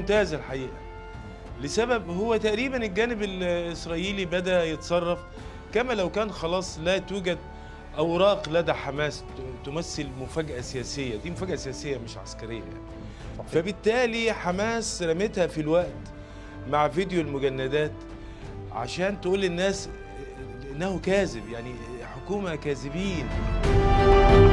ممتازه الحقيقه لسبب هو تقريبا الجانب الاسرائيلي بدا يتصرف كما لو كان خلاص لا توجد اوراق لدى حماس ت- تمثل مفاجاه سياسيه دي مفاجاه سياسيه مش عسكريه يعني. فبالتالي حماس رمتها في الوقت مع فيديو المجندات عشان تقول للناس انه كاذب يعني حكومه كاذبين